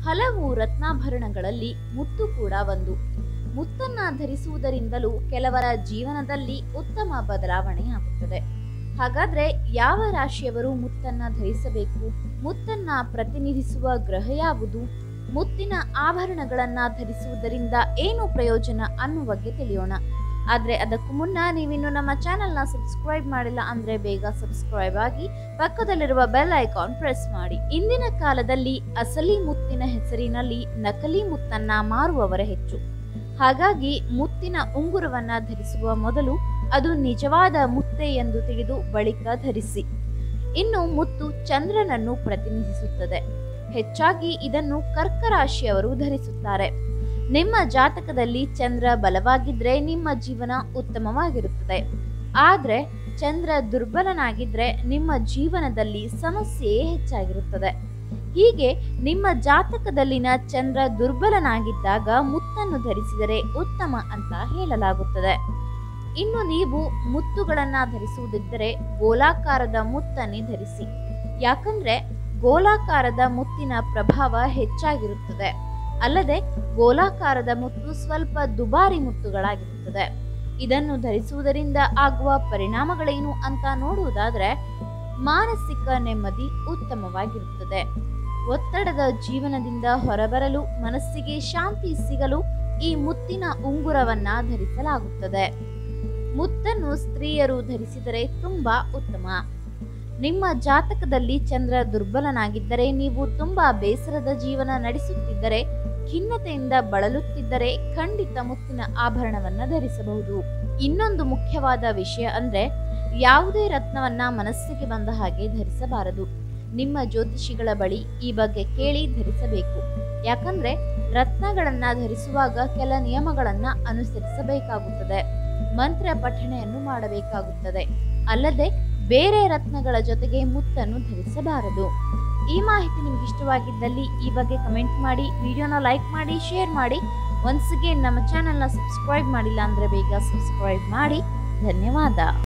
ಹಲವು ರತ್ನಾಭರಣಗಳಲ್ಲಿ ಮುತ್ತು ಕೂಡ ಒಂದು ಮುತ್ತನ್ನ ಧರಿಸುವುದರಿಂದಲೂ ಕೆಲವರ ಜೀವನದಲ್ಲಿ ಉತ್ತಮ ಬದಲಾವಣೆ ಆಗುತ್ತದೆ ಹಾಗಾದ್ರೆ ಯಾವ ರಾಶಿಯವರು ಮುತ್ತನ್ನ ಧರಿಸಬೇಕು ಮುತ್ತನ್ನ ಪ್ರತಿನಿಧಿಸುವ ಗ್ರಹ ಯಾವುದು ಮುತ್ತಿನ ಆಭರಣಗಳನ್ನ ಧರಿಸುವುದರಿಂದ ಏನು ಪ್ರಯೋಜನ ಅನ್ನುವ ಬಗ್ಗೆ ತಿಳಿಯೋಣ ಆದ್ರೆ ಅದಕ್ಕೂ ಮುನ್ನ ನೀವಿನ್ನು ನಮ್ಮ ಚಾನೆಲ್ನ ಸಬ್ಸ್ಕ್ರೈಬ್ ಮಾಡಿಲ್ಲ ಅಂದ್ರೆ ಬೇಗ ಸಬ್ಸ್ಕ್ರೈಬ್ ಆಗಿ ಪಕ್ಕದಲ್ಲಿರುವ ಬೆಲ್ ಐಕಾನ್ ಪ್ರೆಸ್ ಮಾಡಿ ಇಂದಿನ ಕಾಲದಲ್ಲಿ ಅಸಲಿ ಮುತ್ತಿನ ಹೆಸರಿನಲ್ಲಿ ನಕಲಿ ಮುತ್ತನ್ನ ಮಾರುವವರ ಹೆಚ್ಚು ಹಾಗಾಗಿ ಮುತ್ತಿನ ಉಂಗುರವನ್ನ ಧರಿಸುವ ಮೊದಲು ಅದು ನಿಜವಾದ ಮುತ್ತೆ ಎಂದು ತಿಳಿದು ಬಳಿಕ ಧರಿಸಿ ಇನ್ನು ಮುತ್ತು ಚಂದ್ರನನ್ನು ಪ್ರತಿನಿಧಿಸುತ್ತದೆ ಹೆಚ್ಚಾಗಿ ಇದನ್ನು ಕರ್ಕ ರಾಶಿಯವರು ಧರಿಸುತ್ತಾರೆ ನಿಮ್ಮ ಜಾತಕದಲ್ಲಿ ಚಂದ್ರ ಬಲವಾಗಿದ್ರೆ ನಿಮ್ಮ ಜೀವನ ಉತ್ತಮವಾಗಿರುತ್ತದೆ ಆದ್ರೆ ಚಂದ್ರ ದುರ್ಬಲನಾಗಿದ್ರೆ ನಿಮ್ಮ ಜೀವನದಲ್ಲಿ ಸಮಸ್ಯೆಯೇ ಹೆಚ್ಚಾಗಿರುತ್ತದೆ ಹೀಗೆ ನಿಮ್ಮ ಜಾತಕದಲ್ಲಿನ ಚಂದ್ರ ದುರ್ಬಲನಾಗಿದ್ದಾಗ ಮುತ್ತನ್ನು ಧರಿಸಿದರೆ ಉತ್ತಮ ಅಂತ ಹೇಳಲಾಗುತ್ತದೆ ಇನ್ನು ನೀವು ಮುತ್ತುಗಳನ್ನ ಧರಿಸುವುದಿದ್ದರೆ ಗೋಲಾಕಾರದ ಮುತ್ತನ್ನೇ ಧರಿಸಿ ಯಾಕಂದ್ರೆ ಗೋಲಾಕಾರದ ಮುತ್ತಿನ ಪ್ರಭಾವ ಹೆಚ್ಚಾಗಿರುತ್ತದೆ ಅಲ್ಲದೆ ಗೋಲಾಕಾರದ ಮುತ್ತು ಸ್ವಲ್ಪ ದುಬಾರಿ ಮುತ್ತುಗಳಾಗಿರುತ್ತದೆ ಇದನ್ನು ಧರಿಸುವುದರಿಂದ ಆಗುವ ಪರಿಣಾಮಗಳೇನು ಅಂತ ನೋಡುವುದಾದ್ರೆ ಮಾನಸಿಕ ನೆಮ್ಮದಿ ಉತ್ತಮವಾಗಿರುತ್ತದೆ ಒತ್ತಡದ ಜೀವನದಿಂದ ಹೊರಬರಲು ಮನಸ್ಸಿಗೆ ಶಾಂತಿ ಸಿಗಲು ಈ ಮುತ್ತಿನ ಉಂಗುರವನ್ನ ಧರಿಸಲಾಗುತ್ತದೆ ಮುತ್ತನ್ನು ಸ್ತ್ರೀಯರು ಧರಿಸಿದರೆ ತುಂಬಾ ಉತ್ತಮ ನಿಮ್ಮ ಜಾತಕದಲ್ಲಿ ಚಂದ್ರ ದುರ್ಬಲನಾಗಿದ್ದರೆ ನೀವು ತುಂಬಾ ಬೇಸರದ ಜೀವನ ನಡೆಸುತ್ತಿದ್ದರೆ ಖಿನ್ನತೆಯಿಂದ ಬಳಲುತ್ತಿದ್ದರೆ ಖಂಡಿತ ಮುತ್ತಿನ ಆಭರಣವನ್ನ ಧರಿಸಬಹುದು ಇನ್ನೊಂದು ಮುಖ್ಯವಾದ ವಿಷಯ ಅಂದ್ರೆ ಯಾವುದೇ ರತ್ನವನ್ನ ಮನಸ್ಸಿಗೆ ಬಂದ ಹಾಗೆ ಧರಿಸಬಾರದು ನಿಮ್ಮ ಜ್ಯೋತಿಷಿಗಳ ಬಳಿ ಈ ಬಗ್ಗೆ ಕೇಳಿ ಧರಿಸಬೇಕು ಯಾಕಂದ್ರೆ ರತ್ನಗಳನ್ನ ಧರಿಸುವಾಗ ಕೆಲ ನಿಯಮಗಳನ್ನ ಅನುಸರಿಸಬೇಕಾಗುತ್ತದೆ ಮಂತ್ರ ಪಠಣೆಯನ್ನು ಮಾಡಬೇಕಾಗುತ್ತದೆ ಅಲ್ಲದೆ ಬೇರೆ ರತ್ನಗಳ ಜೊತೆಗೆ ಮುತ್ತನ್ನು ಧರಿಸಬಾರದು ಈ ಮಾಹಿತಿ ನಿಮ್ಗೆ ಇಷ್ಟವಾಗಿದ್ದಲ್ಲಿ ಈ ಬಗ್ಗೆ ಕಮೆಂಟ್ ಮಾಡಿ ವಿಡಿಯೋನ ಲೈಕ್ ಮಾಡಿ ಶೇರ್ ಮಾಡಿ ಒನ್ಸ್ ಅಗೇನ್ ನಮ್ಮ ಚಾನೆಲ್ನ ಸಬ್ಸ್ಕ್ರೈಬ್ ಮಾಡಿಲ್ಲ ಅಂದ್ರೆ ಬೇಗ ಸಬ್ಸ್ಕ್ರೈಬ್ ಮಾಡಿ ಧನ್ಯವಾದ